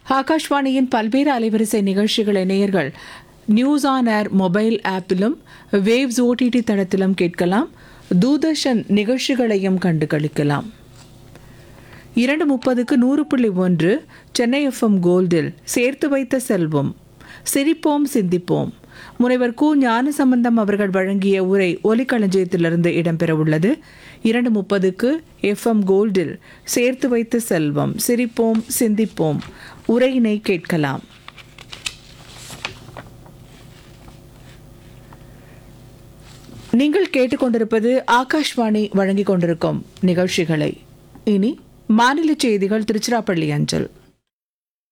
ஆகாஷ்வாணியின் பல்வேறு அலைவரிசை நிகழ்ச்சிகளை நேயர்கள் நியூஸ் ஆன் ஏர் மொபைல் ஆப்பிலும் வேவ்ஸ் ஓடிடி தளத்திலும் கேட்கலாம் தூர்தர்ஷன் நிகழ்ச்சிகளையும் கண்டு களிக்கலாம் இரண்டு முப்பதுக்கு நூறு புள்ளி ஒன்று சென்னை எஃப்எம் கோல்டில் சேர்த்து வைத்த செல்வம் சிரிப்போம் சிந்திப்போம் முனைவர் கு ஞானசம்பந்தம் அவர்கள் வழங்கிய உரை ஒலிக்களஞ்சியத்திலிருந்து இடம்பெறவுள்ளது இரண்டு முப்பதுக்கு எஃப்எம் கோல்டில் சேர்த்து வைத்த செல்வம் சிரிப்போம் சிந்திப்போம் உரையினை கேட்கலாம் நீங்கள் கேட்டுக்கொண்டிருப்பது ஆகாஷ்வாணி வழங்கிக் கொண்டிருக்கும் நிகழ்ச்சிகளை இனி மாநில செய்திகள் திருச்சிராப்பள்ளி அஞ்சல்